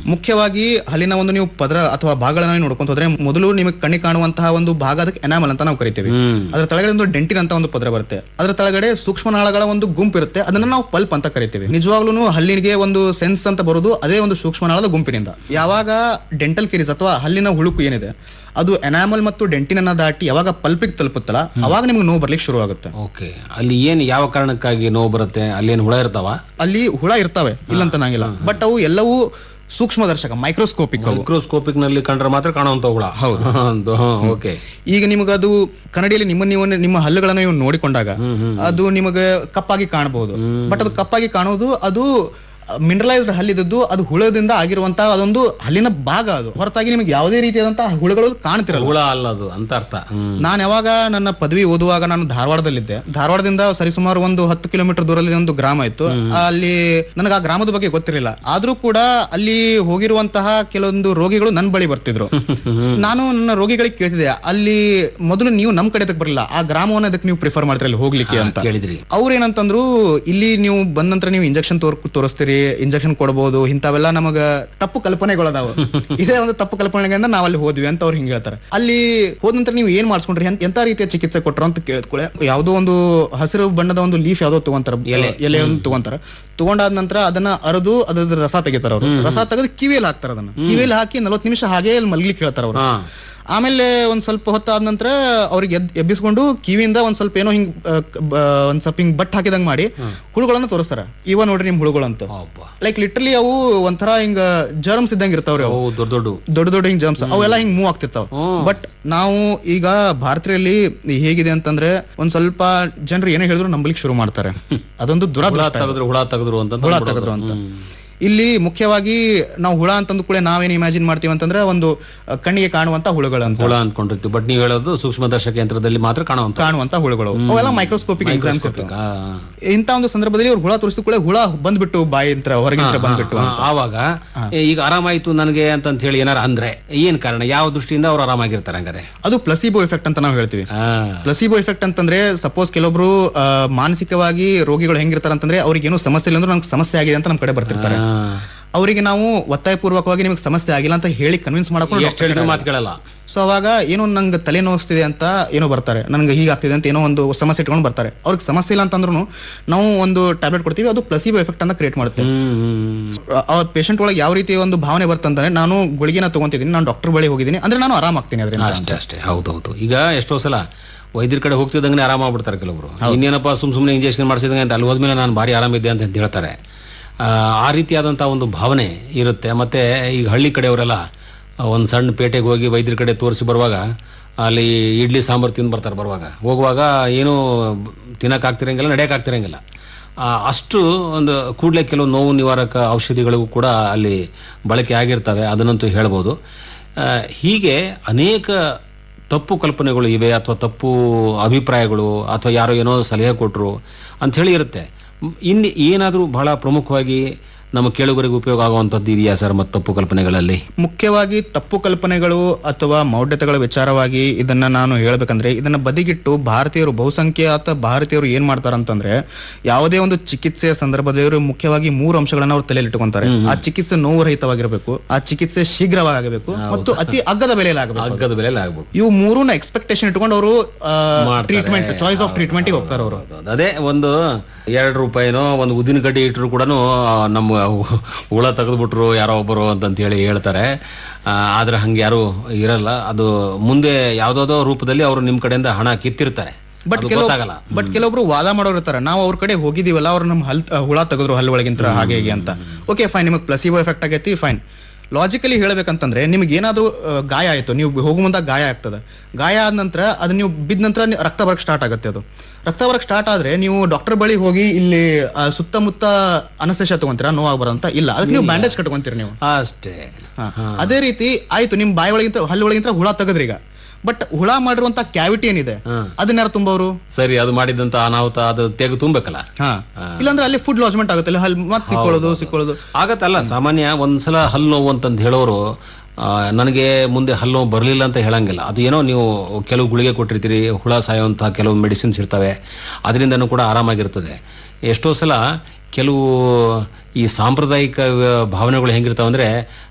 ಮುಖ್ಯವಾಗಿ ಹಲ್ಲಿನ ಒಂದು ನೀವು ಪದರ ಅಥವಾ ಭಾಗಗಳನ್ನ ನೋಡ್ಕೊಂತ ಹೋದ್ರೆ ಮೊದಲು ನಿಮಗೆ ಕಣ್ಣಿ ಕಾಣುವಂತಹ ಒಂದು ಭಾಗ ಅದಕ್ಕೆ ಎನಾಮಲ್ ಅಂತ ನಾವು ಕರಿತೀವಿ ಹ್ಮ್ ಅದರ ತಳಗಡೆ ಒಂದು ಡೆಂಟಿನ್ ಅಂತ ಒಂದು ಪದರ ಬರುತ್ತೆ ಅದರ ತಳಗಡೆ ಸೂಕ್ಷ್ಮ ನಾಳಗಳ ಒಂದು ಗುಂಪು ಇರುತ್ತೆ ಅದನ್ನ ನಾವು ಪಲ್ಪ್ ಅಂತ ಕರಿತೀವಿ ನಿಜವಾಗ್ಲೂ ಹಲ್ಲಿಗೆ ಒಂದು ಸೆನ್ಸ್ ಅಂತ ಬರೋದು ಅದೇ ಒಂದು ಸೂಕ್ಷ್ಮ ನಾಳದ ಗುಂಪಿನಿಂದ ಯಾವಾಗ ಡೆಂಟಲ್ ಕಿರೀಸ್ ಅಥವಾ ಹಲ್ಲಿನ ಹುಳುಕು ಏನಿದೆ ಅದು ಎನಾಮಲ್ ಮತ್ತು ಡೆಂಟಿನ್ ಅನ್ನ ದಾಟಿ ಯಾವಾಗ ಪಲ್ಪಿಗೆ ತಲುಪುತ್ತಲ್ಲ ಅವಾಗ ನಿಮ್ಗೆ ನೋವು ಬರ್ಲಿಕ್ಕೆ ಶುರು ಆಗುತ್ತೆ ಓಕೆ ಅಲ್ಲಿ ಏನ್ ಯಾವ ಕಾರಣಕ್ಕಾಗಿ ನೋವು ಬರುತ್ತೆ ಅಲ್ಲಿ ಏನು ಹುಳ ಇರ್ತಾವ ಅಲ್ಲಿ ಹುಳ ಇರ್ತಾವೆ ಇಲ್ಲ ಅಂತ ನಂಗಿಲ್ಲ ಬಟ್ ಅವು ಎಲ್ಲವೂ ಸೂಕ್ಷ್ಮದರ್ಶಕ ಮೈಕ್ರೋಸ್ಕೋಪಿಕ್ ಅವು ಮೈಕ್ರೋಸ್ಕೋಪಿಕ್ ನಲ್ಲಿ ಕಂಡ್ರೆ ಮಾತ್ರ ಕಾಣುವಂತ ಹುಳ ಹೌದು ಓಕೆ ಈಗ ನಿಮಗದು ಕನ್ನಡಿಯಲ್ಲಿ ನಿಮ್ಮ ನೀವು ನಿಮ್ಮ ಹಲ್ಲುಗಳನ್ನು ನೀವು ನೋಡಿಕೊಂಡಾಗ ಅದು ನಿಮಗೆ ಕಪ್ಪಾಗಿ ಕಾಣಬಹುದು ಬಟ್ ಅದು ಕಪ್ಪಾಗಿ ಕಾಣೋದು ಅದು ಮಿನರಲೈಸ್ಡ್ ಹಲ್ಲಿದ್ದು ಅದು ಹುಳದಿಂದ ಆಗಿರುವಂತಹ ಅದೊಂದು ಹಲ್ಲಿನ ಭಾಗ ಅದು ಹೊರತಾಗಿ ನಿಮಗೆ ಯಾವುದೇ ರೀತಿಯಾದಂತಹ ಹುಳುಗಳು ಕಾಣ್ತಿರಲ್ಲ ಹುಳ ಅಲ್ಲ ಅದು ಅಂತ ಅರ್ಥ ಹ್ಮ್ ನಾನು ಯಾವಾಗ ನನ್ನ ಪದವಿ ಓದುವಾಗ ನಾನು ಧಾರವಾಡದಲ್ಲಿದ್ದೆ ಧಾರವಾಡದಿಂದ ಸರಿಸುಮಾರು ಒಂದು ಹತ್ತು ಕಿಲೋಮೀಟರ್ ದೂರದಲ್ಲಿ ಒಂದು ಗ್ರಾಮ ಇತ್ತು ಅಲ್ಲಿ ನನಗೆ ಆ ಗ್ರಾಮದ ಬಗ್ಗೆ ಗೊತ್ತಿರಲಿಲ್ಲ ಆದ್ರೂ ಕೂಡ ಅಲ್ಲಿ ಹೋಗಿರುವಂತಹ ಕೆಲವೊಂದು ರೋಗಿಗಳು ನನ್ನ ಬಳಿ ಬರ್ತಿದ್ರು ನಾನು ನನ್ನ ರೋಗಿಗಳಿಗೆ ಕೇಳ್ತಿದ್ದೆ ಅಲ್ಲಿ ಮೊದಲು ನೀವು ನಮ್ ಕಡೆ ಅದಕ್ಕೆ ಬರಲಿಲ್ಲ ಆ ಗ್ರಾಮವನ್ನ ಅದಕ್ಕೆ ನೀವು ಪ್ರಿಫರ್ ಮಾಡ್ತೀರಿ ಅಲ್ಲಿ ಹೋಗ್ಲಿಕ್ಕೆ ಅಂತ ಕೇಳಿದ್ರಿ ಅವ್ರು ಏನಂತಂದ್ರು ಇಲ್ಲಿ ನೀವು ಬಂದ ನಂತರ ನೀವು ಇಂಜೆಕ್ಷನ್ ತೋರ್ ತೋರಿಸ್ತೀರಿ ಇಂಜೆಕ್ಷನ್ ಕೊಡಬಹುದು ಇಂಥವೆಲ್ಲ ನಮಗ ತಪ್ಪು ಕಲ್ಪನೆಗಳದಾವ ಇದೇ ಒಂದು ತಪ್ಪು ಕಲ್ಪನೆಗಳಿಂದ ನಾವ್ ಅಲ್ಲಿ ಹೋದ್ವಿ ಅಂತ ಅವ್ರು ಹಿಂಗ್ ಹೇಳ್ತಾರೆ ಅಲ್ಲಿ ಹೋದ ನಂತರ ನೀವು ಏನ್ ಮಾಡಿಸ್ಕೊಂಡ್ರಿ ಎಂತ- ಎಂತ ರೀತಿಯ ಚಿಕಿತ್ಸೆ ಕೊಟ್ರು ಅಂತ ಕೇಳಿದ್ಕೊಳ್ಳೆ ಯಾವ್ದೋ ಒಂದು ಹಸಿರು ಬಣ್ಣದ ಒಂದು ಲೀಫ್ ಯಾವ್ದೋ ತಗೊಂತಾರ ಎಲೆಯನ್ನು ತಗೊಂತಾರ ತಗೊಂಡಾದ ನಂತರ ಅದನ್ನ ಅರದು ಅದ್ರ ರಸ ತೆಗಿತಾರ ಅವರು ರಸ ತೆಗೆದು ಕಿವಿಯಲ್ಲಿ ಹಾಕ್ತಾರ ಅದನ್ನ ಕಿವಿಯಲ್ಲಿ ಹಾಕಿ ನಲವತ್ತು ನಿಮಿಷ ಹಾಗೆ ಅಲ್ಲಿ ಮಲ್ಗ್ಲಿಕ್ಕೆ ಹೇಳ್ತಾರ ಅವ್ರು ಹಾ ಆಮೇಲೆ ಒಂದ್ ಸ್ವಲ್ಪ ಹೊತ್ತಾದ ನಂತರ ಅವ್ರಿಗೆ ಎದ್ ಎಬ್ಬಿಸ್ಕೊಂಡು ಕಿವಿಯಿಂದ ಒಂದ್ ಸ್ವಲ್ಪ ಏನೋ ಹಿಂಗ್ ಆ, ಕ- ಬ- ಒಂದ್ ಸ್ವಲ್ಪ ಹಿಂಗ್ ಬಟ್ ಹಾಕಿದಂಗ್ ಮಾಡಿ ಹುಳುಗಳನ್ನ ತೋರಿಸ್ತಾರ ಇವ ನೋಡ್ರಿ ನಿಮ್ ಹುಳುಗಳು ಅಂತ ಅಬ್ಬಾ. ಲೈಕ್ ಲಿಟ್ರಲಿ ಅವು ಒಂಥರ ಹಿಂಗ ಜರ್ಮ್ಸ್ ಇದ್ದಂಗ ಇರ್ತಾವ್ರಿ ಅವು ಅವು ದೊಡ್ಡ ದೊಡ್ಡ ದೊಡ್ಡ ದೊಡ್ಡ ಹಿಂಗ್ ಜರ್ಮ್ಸ್ ಅವೆಲ್ಲ ಹಿಂಗ್ ಮೂವ್ ಆಗ್ತಿರ್ತಾವ ಹ್ಮ್. ಬಟ್ ನಾವು ಈಗ ಭಾರತೀಯಲ್ಲಿ ಹೇಗಿದೆ ಅಂತಂದ್ರೆ ಒಂದ್ ಸ್ವಲ್ಪ ಜನರು ಏನೇ ಹೇಳಿದ್ರು ನಂಬಲಿಕ್ಕೆ ಶುರು ಮಾಡ್ತಾರೆ ಅದೊಂದು ಹುಳ ದುರಾದೃಷ್ಟ ತೆಗೆದ್ರು ಹುಳ ತೆಗೆದ್ರು ಅಂತ ಹುಳ ಅಂದ್ಬಿಡೋದು. ತೆಗೆದ್ರು ಅಂತ ಹ್ಮ್. ಇಲ್ಲಿ ಮುಖ್ಯವಾಗಿ ನಾವು ಹುಳ ಅಂತಂದ ಕೂಡ ನಾವೇನ್ ಇಮ್ಯಾಜಿನ್ ಮಾಡ್ತೀವಿ ಅಂತಂದ್ರೆ ಒಂದು ಅಹ್, ಕಣ್ಣಿಗೆ ಕಾಣುವಂತ ಹುಳುಗಳಂತ ಹುಳ ಅಂದ್ಕೊಂಡಿರ್ತೀವಿ ಬಟ್ ನೀವು ಹೇಳೋದು ಸೂಕ್ಷ್ಮದರ್ಶಕ ಯಂತ್ರದಲ್ಲಿ ಮಾತ್ರ ಕಾಣುವಂತ ಕಾಣುವಂತ ಹುಳುಗಳು ಅವೆಲ್ಲ ಮೈಕ್ರೋಸ್ಕೋಪಿಕ್ ಎಕ್ಸಾಮ್ಸ್ ಇರ್ತವೆ ಆ, ಇಂತ ಒಂದು ಸಂದರ್ಭದಲ್ಲಿ ಅವ್ರು ಹುಳ ತೋರಿಸಿದ ಕೂಡ ಹುಳ ಬಂದ್ಬಿಟ್ಟು ಬಾಯಿ ಅಂತ ಹೊರಗಿಂದ ಬಂದ್ಬಿಟ್ಟು ಆ, ಆವಾಗ ಏ, ಈಗ ಆರಾಮಾಯ್ತು ನನಗೆ ಅಂತ ಹೇಳಿ ಏನಾರ ಅಂದ್ರೆ ಏನ್ ಕಾರಣ ಯಾವ ದೃಷ್ಟಿಯಿಂದ ಅವ್ರು ಆರಾಮಾಗಿರ್ತಾರೆ ಹಂಗಾರೆ ಅದು ಪ್ಲಸಿಬೋ ಎಫೆಕ್ಟ್ ಅಂತ ನಾವು ಹೇಳ್ತೀವಿ ಆ, ಪ್ಲಸಿಬೋ ಎಫೆಕ್ಟ್ ಅಂತಂದ್ರೆ ಸಪೋಸ್ ಕೆಲವೊಬ್ರು ಆ, ಮಾನಸಿಕವಾಗಿ ರೋಗಿಗಳು ಹೆಂಗಿರ್ತಾರೆ ಅಂತಂದ್ರೆ ಅವ್ರಿಗೆ ಏನೋ ಸಮಸ್ಯೆ ಇಲ್ಲ ಅಂದ್ರೆ ನಮ್ಗೆ ಸಮಸ್ಯೆ ಆಗಿದೆ ಅಂತ ನಮ್ ಕಡೆ ಬರ್ತಿರ್ತಾರೆ ಆ, ಅವರಿಗೆ ನಾವು ಒತ್ತಾಯ ಪೂರ್ವಕವಾಗಿ ನಿಮಗೆ ಸಮಸ್ಯೆ ಆಗಿಲ್ಲ ಅಂತ ಹೇಳಿ ಕನ್ವಿನ್ಸ್ ಎಷ್ಟು ಹೇಳಿದ್ರು ಮಾಡ್ಕೊಂಡು ಮಾತು ಕೇಳಲ್ಲ ಸೊ ಅವಾಗ ಏನೋ ನಂಗೆ ತಲೆ ನೋವಿಸ್ತಿದೆ ಅಂತ ಏನೋ ಬರ್ತಾರೆ ನನಗೆ ಹೀಗಾಗ್ತಿದೆ ಅಂತ ಏನೋ ಒಂದು ಸಮಸ್ಯೆ ಇಟ್ಕೊಂಡು ಬರ್ತಾರೆ ಅವ್ರಿಗೆ ಸಮಸ್ಯೆ ಇಲ್ಲ ಅಂತಂದ್ರೂ ನಾವು ಒಂದು ಟ್ಯಾಬ್ಲೆಟ್ ಕೊಡ್ತೀವಿ ಅದು ಪ್ಲಸಿಬೋ ಎಫೆಕ್ಟ್ ಅಂತ ಕ್ರಿಯೇಟ್ ಮಾಡುತ್ತೆ ಹ್ಮ್ ಹ್ಮ್ ಆ ಪೇಷಂಟ್ ಒಳಗೆ ಯಾವ ರೀತಿ ಒಂದು ಭಾವನೆ ಬರ್ತಂದ್ರೆ ನಾನು ಗುಳಿಗೆನ ತಗೊಂತಿದ್ದೀನಿ ನಾನು ಡಾಕ್ಟರ್ ಬಳಿ ಹೋಗಿದ್ದೀನಿ ಅಂದ್ರೆ ನಾನು ಆರಾಮಾಗ್ತೀನಿ ಅದರಿಂದ ಅಷ್ಟೇ ಅಷ್ಟೇ ಹೌದೌದು ಈಗ ಎಷ್ಟೋ ಸಲ ವೈದ್ಯರ ಕಡೆ ಹೋಗ್ತಿದ್ದಂಗೆ ಆರಾಮ ಆಗ್ಬಿಡ್ತಾರೆ ಕೆಲವರು ಇನ್ನೇನಪ್ಪ ಸುಮ್ ಸುಮ್ಮನೆ ಇಂಜೆಕ್ಷನ್ ಮಾಡಿಸಿದಂಗೆ ಅಂತ ಅಲ್ಲಿ ಹೋದ್ಮೇಲೆ ನಾನು ಭಾರಿ ಆರಾಮಿದ್ದೆ ಅಂತ ಅಂತ ಹೇಳ್ತಾರೆ ಆ, ಆ ರೀತಿಯಾದಂಥ ಒಂದು ಭಾವನೆ ಇರುತ್ತೆ ಮತ್ತೆ ಈಗ ಹಳ್ಳಿ ಕಡೆಯವರೆಲ್ಲ ಒಂದು ಸಣ್ಣ ಪೇಟೆಗೆ ಹೋಗಿ ವೈದ್ಯರ ಕಡೆ ತೋರಿಸಿ ಬರುವಾಗ ಅಲ್ಲಿ ಇಡ್ಲಿ ಸಾಂಬಾರು ತಿಂದು ಬರ್ತಾರೆ ಬರುವಾಗ ಹೋಗುವಾಗ ಏನೂ ತಿನ್ನಕ್ಕಾಗ್ತಿರಂಗಿಲ್ಲ ನಡೆಯೋಕ್ಕಾಗ್ತಿರಂಗಿಲ್ಲ ಆ, ಅಷ್ಟು ಒಂದು ಕೂಡಲೇ ಕೆಲವು ನೋವು ನಿವಾರಕ ಔಷಧಿಗಳಿಗೂ ಕೂಡ ಅಲ್ಲಿ ಬಳಕೆ ಆಗಿರ್ತವೆ ಅದನ್ನಂತೂ ಹೇಳ್ಬೋದು ಆ, ಹೀಗೆ ಅನೇಕ ತಪ್ಪು ಕಲ್ಪನೆಗಳು ಇವೆ ಅಥವಾ ತಪ್ಪು ಅಭಿಪ್ರಾಯಗಳು ಅಥವಾ ಯಾರೋ ಏನೋ ಸಲಹೆ ಕೊಟ್ಟರು ಅಂಥೇಳಿ ಇರುತ್ತೆ ಮ್, ಇನ್ನು ಏನಾದರೂ ಬಹಳ ಪ್ರಮುಖವಾಗಿ ನಮ್ಮ ಕೇಳುಗರಿಗೆ ಉಪಯೋಗ ಆಗುವಂಥದ್ದು ಇದೆಯಾ ಸರ್ ಮತ್ತು ತಪ್ಪು ಕಲ್ಪನೆಗಳಲ್ಲಿ ಮುಖ್ಯವಾಗಿ ತಪ್ಪು ಕಲ್ಪನೆಗಳು ಅಥವಾ ಮೌಢ್ಯತೆಗಳ ವಿಚಾರವಾಗಿ ಇದನ್ನ ನಾನು ಹೇಳ್ಬೇಕಂದ್ರೆ ಇದನ್ನ ಬದಿಗಿಟ್ಟು ಭಾರತೀಯರು ಬಹುಸಂಖ್ಯಾತ ಭಾರತೀಯರು ಏನ್ ಮಾಡ್ತಾರಂತಂದ್ರೆ ಯಾವುದೇ ಒಂದು ಚಿಕಿತ್ಸೆಯ ಸಂದರ್ಭದಲ್ಲಿ ಇವರು ಮುಖ್ಯವಾಗಿ ಮೂರು ಅಂಶಗಳನ್ನ ಅವ್ರು ತಲೆಯಲ್ಲಿ ಇಟ್ಕೊಂತಾರೆ ಆ ಚಿಕಿತ್ಸೆ ನೋವು ರಹಿತವಾಗಿರಬೇಕು ಆ ಚಿಕಿತ್ಸೆ ಶೀಘ್ರವಾಗಬೇಕು ಮತ್ತು ಅತಿ ಅಗ್ಗದ ಬೆಲೆಯಲ್ಲಿ ಆಗಬೇಕು ಅಗ್ಗದ ಬೆಲೆಯಲ್ಲಿ ಆಗ್ಬೇಕು ಇವು ಮೂರನ್ನ ಎಕ್ಸ್ಪೆಕ್ಟೇಷನ್ ಇಟ್ಕೊಂಡು ಅವರು ಮಾಡ್ತಾರೆ. ಟ್ರೀಟ್ಮೆಂಟ್ ಚಾಯ್ಸ್ ಆಫ್ ಟ್ರೀಟ್ಮೆಂಟ್ ಹೋಗ್ತಾರೆ ಅವರು ಹೌದೌದು. ಅದೇ ಒಂದು ಎರಡು ರೂಪಾಯಿನೋ ಒಂದು ಉದ್ದಿನ ಕಡ್ಡಿ ಇಟ್ಟರು ಕೂಡ ನಮ್ಮ ಹು- ಹುಳ ತೆಗೆದ್ಬಿಟ್ರು ಯಾರೋ ಒಬ್ಬರು ಅಂತಂತ ಹೇಳಿ ಹೇಳ್ತಾರೆ ಆ, ಆದ್ರೆ ಹಂಗೆ ಯಾರು ಇರಲ್ಲ ಅದು ಮುಂದೆ ಯಾವ್ದಾದೋ ರೂಪದಲ್ಲಿ ಅವರು ನಿಮ್ಮ ಕಡೆಯಿಂದ ಹಣ ಕಿತ್ತಿರ್ತಾರೆ ಬಟ್ ಅದು ಕೆಲವು ಗೊತ್ತಾಗಲ್ಲ ಬಟ್ ಕೆಲವೊಬ್ರು ವಾದ ಮಾಡೋರು ಇರ್ತಾರೆ ನಾವು ಅವ್ರ ಕಡೆ ಹೋಗಿದೀವಲ್ಲ ಅವ್ರು ನಮ್ಮ ಹಲ್ ಅಹ್, ಹುಳ ತೆಗೆದ್ರು ಹಲ್ ಒಳಗಿಂತ ಹಾಗೆ ಹೀಗೆ ಅಂತ ಓಕೆ ಫೈನ್ ನಿಮಗೆ ಪ್ಲಸಿಬೋ ಎಫೆಕ್ಟ್ ಆಗೈತಿ ಫೈನ್ ಲಾಜಿಕಲಿ ಹೇಳ್ಬೇಕಂತಂದ್ರೆ ನಿಮ್ಗೆ ಏನಾದ್ರೂ ಅಹ್, ಗಾಯ ಆಯ್ತು ನೀವು ಹೋಗೋ ಮುಂದೆ ಗಾಯ ಆಗ್ತದೆ ಗಾಯ ಆದ ನಂತರ ಅದು ನೀವು ಬಿದ್ದ ನಂತರ ನಿ- ರಕ್ತ ಬರಕ್ ಸ್ಟಾರ್ಟ್ ಆಗುತ್ತೆ ಅದು ರಕ್ತ ಬರಕ್ ಸ್ಟಾರ್ಟ್ ಆದ್ರೆ ನೀವು ಡಾಕ್ಟರ್ ಬಳಿ ಹೋಗಿ ಇಲ್ಲಿ ಆ, ಸುತ್ತಮುತ್ತ ಅನಸ್ತೇಶ ತಗೊಂತೀರಾ ನೋವಾಗ್ಬಾರಂತ ಇಲ್ಲ ಅದಕ್ಕೆ ನೀವು ಬ್ಯಾಂಡೇಜ್ ಕಟ್ಕೊಂತೀರಿ ನೀವು ಅಷ್ಟೇ ಹಾ. ಅದೇ ರೀತಿ ಆಯ್ತು ನಿಮ್ ಬಾಯಿ ಒಳಗಿಂತ ಹಲ್ಲು ಒಳಗಿಂತ ಹುಳ ತೆಗದ್ರಿ ಈಗ ಬಟ್ ಹುಳ ಮಾಡಿರುವಂತ ಕ್ಯಾವಿಟಿ ಏನಿದೆ ಹಾ. ಅದನ್ನ ಯಾರು ತುಂಬವರು ಸರಿ ಅದು ಮಾಡಿದಂತ ಅನಾಹುತ ಅದು ತೆಗೆದು ತುಂಬಬೇಕಲ್ಲ ಹಾ ಇಲ್ಲಾಂದ್ರೆ ಅಲ್ಲಿ ಫುಡ್ ಲಾಜ್ಮೆಂಟ್ ಆಗುತ್ತೆ ಅಲ್ಲಿ ಹಲ್ ಮತ್ತೆ ಸಿಕ್ಕೊಳ್ಳೋದು ಸಿಕ್ಕೊಳ್ಳೋದು ಆಗತ್ತಲ್ಲ ಸಾಮಾನ್ಯ ಒಂದ್ಸಲ ಹಲ್ಲು ನೋವು ಅಂತಂದು ಹೇಳೋರು ಆ, ನನಗೆ ಮುಂದೆ ಹಲ್ಲು ನೋವು ಬರಲಿಲ್ಲ ಅಂತ ಹೇಳಂಗಿಲ್ಲ ಅದು ಏನೋ ನೀವು ಕೆಲವು ಗುಳಿಗೆ ಕೊಟ್ಟಿರ್ತೀರಿ ಹುಳ ಸಾಯುವಂತಹ ಕೆಲವು ಮೆಡಿಸಿನ್ಸ್ ಇರ್ತವೆ ಅದರಿಂದನೂ ಕೂಡ ಆರಾಮಾಗಿರ್ತದೆ ಎಷ್ಟೋ ಸಲ ಕೆಲವು ಈ ಸಾಂಪ್ರದಾಯಿಕ ವ- ಭಾವನೆಗಳು ಹೆಂಗಿರ್ತಾವೆ ಅಂದರೆ